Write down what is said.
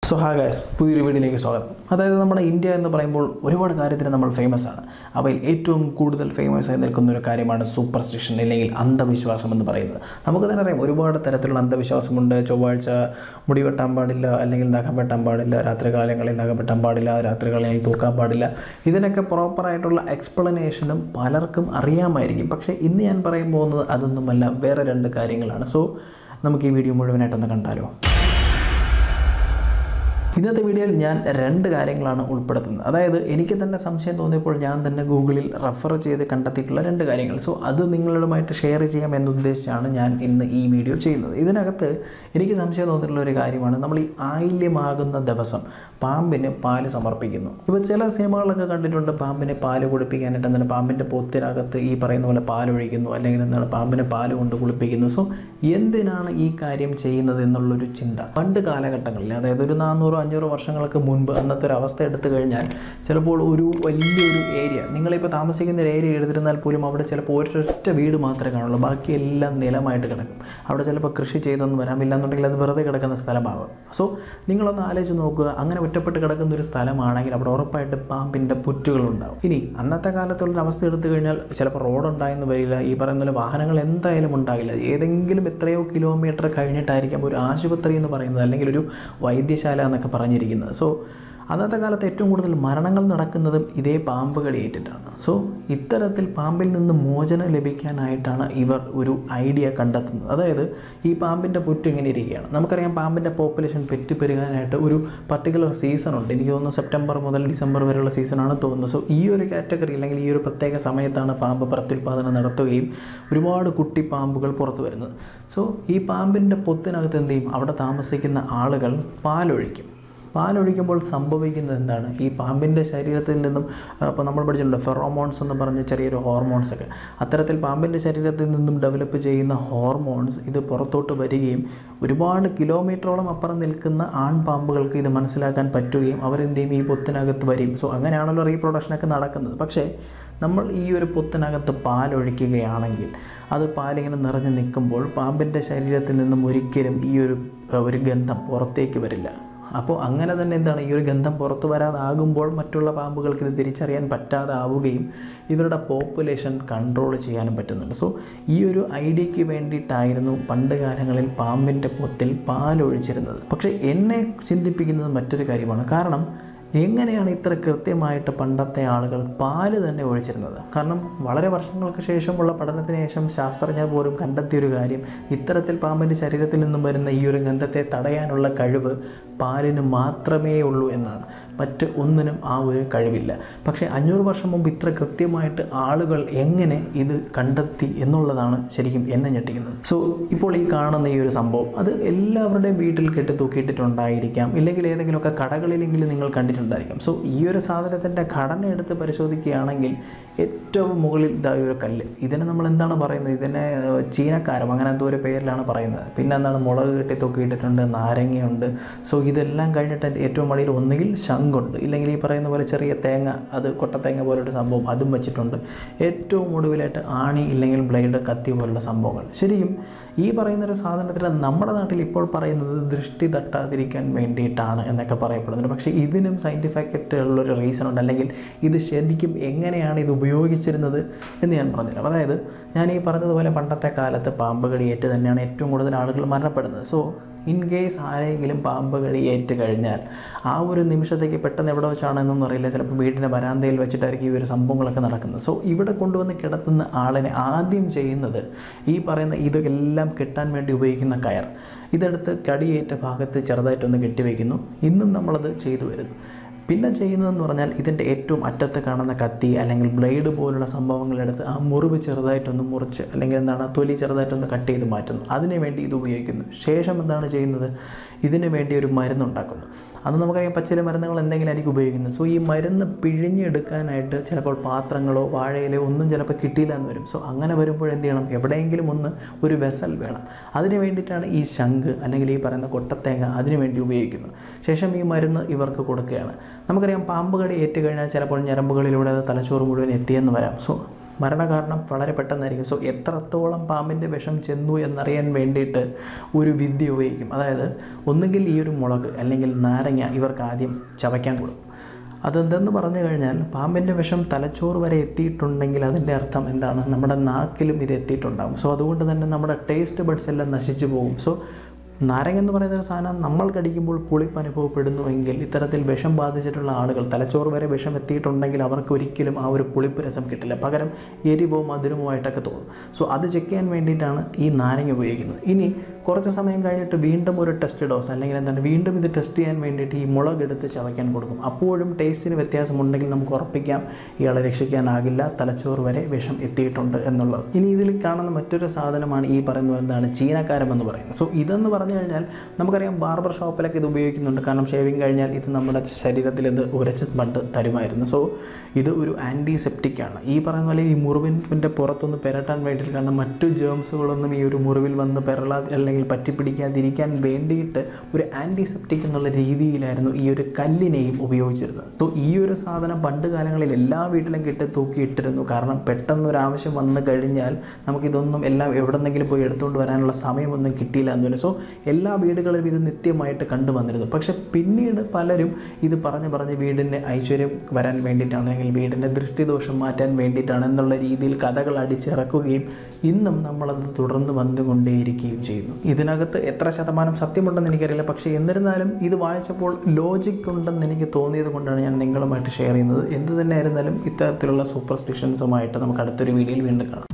so ഹാ guys പുതിയൊരു വീഡിയോയിലേക്ക് സ്വാഗതം അതായത് നമ്മുടെ ഇന്ത്യ എന്ന് പറയുമ്പോൾ ഒരുപാട് കാര്യത്തിന് നമ്മൾ ഫേമസ് ആണ് അവയിൽ ഏറ്റവും കൂടുതൽ ഫേമസ് ആയി നിൽക്കുന്ന ഒരു കാര്യമാണ് സൂപ്പർ സ്റ്റിഷൻ അല്ലെങ്കിൽ അന്ധവിശ്വാസം എന്ന് പറയുന്നത് നമുക്ക് തന്നെ അറിയാം ഒരുപാട് തരത്തിലുള്ള അന്ധവിശ്വാസമുണ്ട് ചൊവ്വാഴ്ച മുടി വെട്ടാൻ പാടില്ല അല്ലെങ്കിൽ നഖം വെട്ടാൻ പാടില്ല രാത്രികാലങ്ങളിൽ നഖം വെട്ടാൻ പാടില്ല രാത്രികാലങ്ങളിൽ തൂക്കാൻ പാടില്ല ഇതിനൊക്കെ പ്രോപ്പറായിട്ടുള്ള എക്സ്പ്ലനേഷനും പലർക്കും അറിയാമായിരിക്കും പക്ഷേ ഇന്ന് ഞാൻ പറയാൻ പോകുന്നത് അതൊന്നുമല്ല വേറെ രണ്ട് കാര്യങ്ങളാണ് സോ നമുക്ക് ഈ വീഡിയോ മുഴുവനായിട്ടൊന്ന് കണ്ടാലോ ഇന്നത്തെ വീഡിയോയിൽ ഞാൻ രണ്ട് കാര്യങ്ങളാണ് ഉൾപ്പെടുത്തുന്നത് അതായത് എനിക്ക് തന്നെ സംശയം തോന്നിയപ്പോൾ ഞാൻ തന്നെ ഗൂഗിളിൽ റെഫർ ചെയ്ത് കണ്ടെത്തിയിട്ടുള്ള രണ്ട് കാര്യങ്ങൾ സോ അത് നിങ്ങളുമായിട്ട് ഷെയർ ചെയ്യാം എന്നുദ്ദേശിച്ചാണ് ഞാൻ ഇന്ന് ഈ വീഡിയോ ചെയ്യുന്നത് ഇതിനകത്ത് എനിക്ക് സംശയം തോന്നിയിട്ടുള്ള ഒരു കാര്യമാണ് നമ്മൾ ഈ ആയില്യമാകുന്ന ദിവസം പാമ്പിന് പാല് സമർപ്പിക്കുന്നു ഇപ്പോൾ ചില സിനിമകളൊക്കെ കണ്ടിട്ടുണ്ട് പാമ്പിനെ പാല് കുടിപ്പിക്കാനായിട്ട് എന്താണ് പാമ്പിൻ്റെ പൊത്തിനകത്ത് ഈ പറയുന്ന പോലെ പാൽ ഒഴിക്കുന്നു അല്ലെങ്കിൽ എന്താണ് പാമ്പിനെ പാല് കൊണ്ട് കുളിപ്പിക്കുന്നു സോ എന്തിനാണ് ഈ കാര്യം ചെയ്യുന്നത് എന്നുള്ളൊരു ചിന്ത പണ്ട് കാലഘട്ടങ്ങളിൽ അതായത് ഒരു നാനൂറോ അഞ്ഞൂറോ വർഷങ്ങൾക്ക് മുൻപ് അന്നത്തെ ഒരു അവസ്ഥ എടുത്തു കഴിഞ്ഞാൽ ചിലപ്പോൾ ഒരു വലിയൊരു ഏരിയ നിങ്ങളിപ്പോൾ താമസിക്കുന്ന ഒരു ഏരിയ എടുത്തിരുന്നാൽ പോലും അവിടെ ചിലപ്പോൾ ഒരൊറ്റ വീട് മാത്രമേ കാണുള്ളൂ ബാക്കി എല്ലാം നിലമായിട്ട് കിടക്കും അവിടെ ചിലപ്പോൾ കൃഷി ചെയ്തൊന്നും വരാം ഇല്ലാന്നുണ്ടെങ്കിൽ അത് വെറുതെ കിടക്കുന്ന സ്ഥലമാകും സോ നിങ്ങളൊന്ന് ആലോചിച്ച് നോക്കുക അങ്ങനെ ഒറ്റപ്പെട്ട് കിടക്കുന്ന ഒരു സ്ഥലമാണെങ്കിൽ അവിടെ ഉറപ്പായിട്ട് പാമ്പിൻ്റെ പുറ്റുകളുണ്ടാവും ഇനി അന്നത്തെ കാലത്തുള്ള അവസ്ഥ എടുത്തു കഴിഞ്ഞാൽ ചിലപ്പോൾ റോഡ് ഉണ്ടായെന്ന് വരില്ല ഈ പറയുന്ന പോലെ വാഹനങ്ങൾ എന്തായാലും ഉണ്ടാകില്ല ഏതെങ്കിലും എത്രയോ കിലോമീറ്റർ കഴിഞ്ഞിട്ടായിരിക്കും ഒരു ആശുപത്രി എന്ന് പറയുന്നത് അല്ലെങ്കിൽ ഒരു വൈദ്യശാല എന്നൊക്കെ പറഞ്ഞിരിക്കുന്നത് സോ അന്നത്തെ കാലത്ത് ഏറ്റവും കൂടുതൽ മരണങ്ങൾ നടക്കുന്നതും ഇതേ പാമ്പ് കടിയേറ്റിട്ടാണ് സോ ഇത്തരത്തിൽ പാമ്പിൽ നിന്ന് മോചനം ലഭിക്കാനായിട്ടാണ് ഇവർ ഒരു ഐഡിയ കണ്ടെത്തുന്നത് അതായത് ഈ പാമ്പിൻ്റെ പുറ്റ് ഇങ്ങനെ ഇരിക്കുകയാണ് നമുക്കറിയാം പാമ്പിൻ്റെ പോപ്പുലേഷൻ പെറ്റ് പെരുകാനായിട്ട് ഒരു പർട്ടിക്കുലർ സീസൺ ഉണ്ട് എനിക്ക് തോന്നുന്നു സെപ്റ്റംബർ മുതൽ ഡിസംബർ വരെയുള്ള സീസണാണ് തോന്നുന്നത് സോ ഈ ഒരു കാറ്റഗറി അല്ലെങ്കിൽ ഈ ഒരു പ്രത്യേക സമയത്താണ് പാമ്പ് പ്രത്യുൽപാദനം നടത്തുകയും ഒരുപാട് കുട്ടി പാമ്പുകൾ പുറത്തു വരുന്നത് സോ ഈ പാമ്പിൻ്റെ പൊത്തിനകത്ത് എന്ത് ചെയ്യും അവിടെ താമസിക്കുന്ന ആളുകൾ പാലൊഴിക്കും പാലൊഴിക്കുമ്പോൾ സംഭവിക്കുന്നത് എന്താണ് ഈ പാമ്പിൻ്റെ ശരീരത്തിൽ നിന്നും ഇപ്പോൾ നമ്മൾ പഠിച്ചിട്ടുണ്ട് ഫെറോമോൺസ് എന്ന് പറഞ്ഞ ചെറിയൊരു ഹോർമോൺസ് ഒക്കെ അത്തരത്തിൽ പാമ്പിൻ്റെ ശരീരത്തിൽ നിന്നും ഡെവലപ്പ് ചെയ്യുന്ന ഹോർമോൺസ് ഇത് പുറത്തോട്ട് വരികയും ഒരുപാട് കിലോമീറ്ററോളം അപ്പുറം നിൽക്കുന്ന ആൺപാമ്പുകൾക്ക് ഇത് മനസ്സിലാക്കാൻ പറ്റുകയും അവരെന്ത് ചെയ്യും ഈ പൊത്തിനകത്ത് വരും സോ അങ്ങനെയാണല്ലോ റീപ്രൊഡക്ഷനൊക്കെ നടക്കുന്നത് പക്ഷേ നമ്മൾ ഈ ഒരു പൊത്തിനകത്ത് പാലൊഴിക്കുകയാണെങ്കിൽ അത് പാലിങ്ങനെ നിറഞ്ഞു നിൽക്കുമ്പോൾ പാമ്പിൻ്റെ ശരീരത്തിൽ നിന്നും ഒരിക്കലും ഈ ഒരു ഒരു ഗന്ധം പുറത്തേക്ക് വരില്ല അപ്പോൾ അങ്ങനെ തന്നെ എന്താണ് ഈ ഒരു ഗന്ധം പുറത്തു വരാതാകുമ്പോൾ മറ്റുള്ള പാമ്പുകൾക്ക് ഇത് തിരിച്ചറിയാൻ പറ്റാതെ ആവുകയും ഇവരുടെ പോപ്പുലേഷൻ കൺട്രോൾ ചെയ്യാനും പറ്റുന്നുണ്ട് സോ ഈ ഒരു ഐഡിയയ്ക്ക് വേണ്ടിയിട്ടായിരുന്നു പണ്ട് കാലങ്ങളിൽ പാമ്പിൻ്റെ പൊത്തിൽ പാലൊഴിച്ചിരുന്നത് പക്ഷേ എന്നെ ചിന്തിപ്പിക്കുന്നത് മറ്റൊരു കാര്യമാണ് കാരണം എങ്ങനെയാണ് ഇത്ര കൃത്യമായിട്ട് പണ്ടത്തെ ആളുകൾ പാല് തന്നെ ഒഴിച്ചിരുന്നത് കാരണം വളരെ വർഷങ്ങൾക്ക് ശേഷമുള്ള പഠനത്തിന് ശേഷം ശാസ്ത്രജ്ഞർ പോലും കണ്ടെത്തിയ ഒരു കാര്യം ഇത്തരത്തിൽ പാമ്പിൻ്റെ ശരീരത്തിൽ നിന്നും വരുന്ന ഈ ഒരു ഗന്ധത്തെ തടയാനുള്ള കഴിവ് പാലിന് മാത്രമേ ഉള്ളൂ എന്നാണ് മറ്റ് ഒന്നിനും ആ ഒരു കഴിവില്ല പക്ഷേ അഞ്ഞൂറ് വർഷം മുമ്പ് ഇത്ര കൃത്യമായിട്ട് ആളുകൾ എങ്ങനെ ഇത് കണ്ടെത്തി എന്നുള്ളതാണ് ശരിക്കും എന്നെ ഞെട്ടിക്കുന്നത് സോ ഇപ്പോൾ ഈ കാണുന്ന ഈ ഒരു സംഭവം അത് എല്ലാവരുടെയും വീട്ടിൽ കെട്ടി തൂക്കിയിട്ടിട്ടുണ്ടായിരിക്കാം ഇല്ലെങ്കിൽ ഏതെങ്കിലുമൊക്കെ കടകളിലെങ്കിലും നിങ്ങൾ കണ്ടിട്ടുണ്ടായിരിക്കാം സോ ഈ ഒരു സാധനത്തിൻ്റെ ഘടന എടുത്ത് പരിശോധിക്കുകയാണെങ്കിൽ ഏറ്റവും മുകളിൽ ഇതാ ഒരു കല്ല് ഇതിനെ നമ്മൾ എന്താണ് പറയുന്നത് ഇതിനെ ഏഹ്, ചീനക്കാരം അങ്ങനെ എന്തോ ഒരു പേരിലാണ് പറയുന്നത് പിന്നെ എന്താണ് മുളക് കെട്ടി തൂക്കിയിട്ടിട്ടുണ്ട് നാരങ്ങയുണ്ട് സോ ഇതെല്ലാം കഴിഞ്ഞിട്ട് ഏറ്റവും അടിയിൽ ഒന്നുകിൽ ശംഖുണ്ട് ഇല്ലെങ്കിൽ ഈ പറയുന്ന പോലെ ചെറിയ തേങ്ങ അത് കൊട്ടത്തേങ്ങ പോലൊരു സംഭവം അതും വെച്ചിട്ടുണ്ട് ഏറ്റവും ഒടുവിലായിട്ട് ആണി ഇല്ലെങ്കിൽ ബ്ലേഡ് കത്തി പോലുള്ള സംഭവങ്ങൾ ശരിക്കും ഈ പറയുന്ന ഒരു സാധനത്തിന് നമ്മുടെ നാട്ടിൽ ഇപ്പോൾ പറയുന്നത് ദൃഷ്ടി തട്ടാതിരിക്കാൻ വേണ്ടിയിട്ടാണ് എന്നൊക്കെ പറയപ്പെടുന്നുണ്ട് പക്ഷേ ഇതിനും സയൻറ്റിഫിക് ആയിട്ടുള്ളൊരു റീസൺ ഉണ്ട് അല്ലെങ്കിൽ ഇത് ശരിക്കും എങ്ങനെയാണ് ഇത് ഉപയോഗിച്ചിരുന്നത് എന്ന് ഞാൻ പറഞ്ഞുതരാം അതായത് ഞാൻ ഈ പറഞ്ഞതുപോലെ പണ്ടത്തെ കാലത്ത് പാമ്പ് കടിയേറ്റ് തന്നെയാണ് ഏറ്റവും കൂടുതൽ ആളുകൾ മരണപ്പെടുന്നത് സോ ഇൻ കേസ് ആരെങ്കിലും പാമ്പ് കടി ഏറ്റ് കഴിഞ്ഞാൽ ആ ഒരു നിമിഷത്തേക്ക് പെട്ടെന്ന് എവിടെ വെച്ചാണെന്നൊന്നും അറിയില്ല ചിലപ്പോൾ വീടിൻ്റെ വരാന്തയിൽ വെച്ചിട്ടായിരിക്കും ഈ ഒരു സംഭവങ്ങളൊക്കെ നടക്കുന്നത് സോ ഇവിടെ കൊണ്ടുവന്ന് കിടത്തുന്ന ആളിനെ ആദ്യം ചെയ്യുന്നത് ഈ പറയുന്ന ഇതെല്ലാം കെട്ടാൻ വേണ്ടി ഉപയോഗിക്കുന്ന കയർ ഇതെടുത്ത് കടിയേറ്റ ഭാഗത്ത് ചെറുതായിട്ടൊന്ന് കെട്ടിവെക്കുന്നു ഇന്നും നമ്മളത് ചെയ്തു വരുന്നു പിന്നെ ചെയ്യുന്നതെന്ന് പറഞ്ഞാൽ ഇതിൻ്റെ ഏറ്റവും അറ്റത്ത് കാണുന്ന കത്തി അല്ലെങ്കിൽ ബ്ലേഡ് പോലുള്ള സംഭവങ്ങളെടുത്ത് ആ മുറിവ് ചെറുതായിട്ടൊന്ന് മുറിച്ച് അല്ലെങ്കിൽ എന്താണ് ആ തൊലി ചെറുതായിട്ടൊന്ന് കട്ട് ചെയ്ത് മാറ്റുന്നു അതിന് വേണ്ടി ഇത് ഉപയോഗിക്കുന്നു ശേഷം എന്താണ് ചെയ്യുന്നത് ഇതിന് വേണ്ടി ഒരു മരുന്നുണ്ടാക്കുന്നു അത് നമുക്കറിയാം പച്ചില മരുന്നുകൾ എന്തെങ്കിലും ആയിരിക്കും ഉപയോഗിക്കുന്നത് സോ ഈ മരുന്ന് പിഴിഞ്ഞെടുക്കാനായിട്ട് ചിലപ്പോൾ പാത്രങ്ങളോ വാഴയിലോ ഒന്നും ചിലപ്പോൾ കിട്ടിയില്ല എന്ന് വരും സോ അങ്ങനെ വരുമ്പോൾ എന്ത് ചെയ്യണം എവിടെയെങ്കിലും ഒന്ന് ഒരു വെസൽ വേണം അതിന് വേണ്ടിയിട്ടാണ് ഈ ശംഖ് അല്ലെങ്കിൽ ഈ പറയുന്ന കൊട്ടത്തേങ്ങ അതിന് വേണ്ടി ഉപയോഗിക്കുന്നത് ശേഷം ഈ മരുന്ന് ഇവർക്ക് കൊടുക്കുകയാണ് നമുക്കറിയാം പാമ്പ് കടി ഏറ്റ് കഴിഞ്ഞാൽ ചിലപ്പോൾ ഞരമ്പുകളിലൂടെ അത് തലച്ചോറ് മുഴുവൻ എത്തിയെന്ന് വരാം സോ മരണകാരണം വളരെ പെട്ടെന്നായിരിക്കും സോ എത്രത്തോളം പാമ്പിൻ്റെ വിഷം ചെന്നു എന്നറിയാൻ വേണ്ടിയിട്ട് ഒരു വിദ്യ ഉപയോഗിക്കും അതായത് ഒന്നുകിൽ ഈ ഒരു മുളക് അല്ലെങ്കിൽ നാരങ്ങ ഇവർക്ക് ആദ്യം ചവയ്ക്കാൻ കൊടുക്കും അതെന്തെന്ന് പറഞ്ഞു കഴിഞ്ഞാൽ പാമ്പിൻ്റെ വിഷം തലച്ചോറ് വരെ എത്തിയിട്ടുണ്ടെങ്കിൽ അതിൻ്റെ അർത്ഥം എന്താണ് നമ്മുടെ നാക്കിലും ഇത് എത്തിയിട്ടുണ്ടാകും സോ അതുകൊണ്ട് തന്നെ നമ്മുടെ ടേസ്റ്റ് ബഡ്സ് എല്ലാം നശിച്ചു പോകും സോ നാരങ്ങ എന്ന് പറയുന്ന ഒരു സാധനം നമ്മൾ കടിക്കുമ്പോൾ പുളിപ്പ് അനുഭവപ്പെടുന്നുവെങ്കിൽ ഇത്തരത്തിൽ വിഷം ബാധിച്ചിട്ടുള്ള ആളുകൾ തലച്ചോറ് വരെ വിഷം എത്തിയിട്ടുണ്ടെങ്കിൽ അവർക്ക് ഒരിക്കലും ആ ഒരു പുളിപ്പ് രസം കിട്ടില്ല പകരം എരിവോ മധുരമോ ആയിട്ടൊക്കെ തോന്നും സോ അത് ചെക്ക് ചെയ്യാൻ വേണ്ടിയിട്ടാണ് ഈ നാരങ്ങ ഉപയോഗിക്കുന്നത് ഇനി കുറച്ച് സമയം കഴിഞ്ഞിട്ട് വീണ്ടും ഒരു ടെസ്റ്റ് ഡോസ് അല്ലെങ്കിൽ എന്താണ് വീണ്ടും ഇത് ടെസ്റ്റ് ചെയ്യാൻ വേണ്ടിയിട്ട് ഈ മുളക് എടുത്ത് ചവയ്ക്കാൻ കൊടുക്കും അപ്പോഴും ടേസ്റ്റിന് വ്യത്യാസമുണ്ടെങ്കിൽ നമുക്ക് ഉറപ്പിക്കാം ഇയാളെ രക്ഷിക്കാനാകില്ല തലച്ചോറ് വരെ വിഷം എത്തിയിട്ടുണ്ട് എന്നുള്ളത് ഇനി ഇതിൽ കാണുന്ന മറ്റൊരു സാധനമാണ് ഈ പറയുന്നത് എന്താണ് ചീനക്കാരം എന്ന് പറയുന്നത് സോ ഇതെന്ന് പറഞ്ഞു കഴിഞ്ഞാൽ നമുക്കറിയാം ബാർബർ ഷോപ്പിലൊക്കെ ഇത് ഉപയോഗിക്കുന്നുണ്ട് കാരണം ഷേവിങ് കഴിഞ്ഞാൽ ഇത് നമ്മുടെ ശരീരത്തിൽ ഇത് ഉരച്ച് പണ്ട് തരുമായിരുന്നു സോ ഇത് ഒരു ആൻറ്റിസെപ്റ്റിക് ആണ് ഈ പറയുന്ന പോലെ ഈ മുറിവിൻ്റെ പുറത്തൊന്ന് പെരട്ടാൻ വേണ്ടിയിട്ട് കാരണം മറ്റു ജേംസുകളൊന്നും ഈ ഒരു മുറിവിൽ വന്ന് പെരളാ അല്ലെങ്കിൽ പറ്റിപ്പിടിക്കാതിരിക്കാൻ വേണ്ടിയിട്ട് ഒരു ആൻറ്റിസെപ്റ്റിക് എന്നുള്ള രീതിയിലായിരുന്നു ഈ ഒരു കല്ലിനെയും ഉപയോഗിച്ചിരുന്നത് സോ ഈ ഒരു സാധനം പണ്ട് കാലങ്ങളിൽ എല്ലാ വീട്ടിലും കെട്ടി തൂക്കിയിട്ടിരുന്നു കാരണം പെട്ടെന്ന് ഒരു ആവശ്യം വന്നു കഴിഞ്ഞാൽ നമുക്കിതൊന്നും എല്ലാം എവിടെന്നെങ്കിലും പോയി എടുത്തുകൊണ്ട് വരാനുള്ള സമയമൊന്നും കിട്ടിയില്ല എന്നുവരും സോ എല്ലാ വീടുകളിലും ഇത് നിത്യമായിട്ട് കണ്ടുവന്നിരുന്നു പക്ഷെ പിന്നീട് പലരും ഇത് പറഞ്ഞ് പറഞ്ഞ് വീടിൻ്റെ ഐശ്വര്യം വരാൻ വേണ്ടിയിട്ടാണ് അല്ലെങ്കിൽ വീടിൻ്റെ ദൃഷ്ടിദോഷം മാറ്റാൻ വേണ്ടിയിട്ടാണ് എന്നുള്ള രീതിയിൽ കഥകൾ അടിച്ചിറക്കുകയും ഇന്നും നമ്മളത് തുടർന്ന് വന്നുകൊണ്ടേയിരിക്കുകയും ചെയ്യുന്നു ഇതിനകത്ത് എത്ര ശതമാനം സത്യമുണ്ടെന്ന് എനിക്കറിയില്ല പക്ഷേ എന്നിരുന്നാലും ഇത് വായിച്ചപ്പോൾ ലോജിക് ഉണ്ടെന്ന് എനിക്ക് തോന്നിയത് കൊണ്ടാണ് ഞാൻ നിങ്ങളുമായിട്ട് ഷെയർ ചെയ്യുന്നത് എന്ത് തന്നെ ആയിരുന്നാലും ഇത്തരത്തിലുള്ള സൂപ്പർസ്റ്റിഷൻസുമായിട്ട് നമുക്ക് അടുത്തൊരു വീഡിയോയിൽ വീണ്ടും കാണാം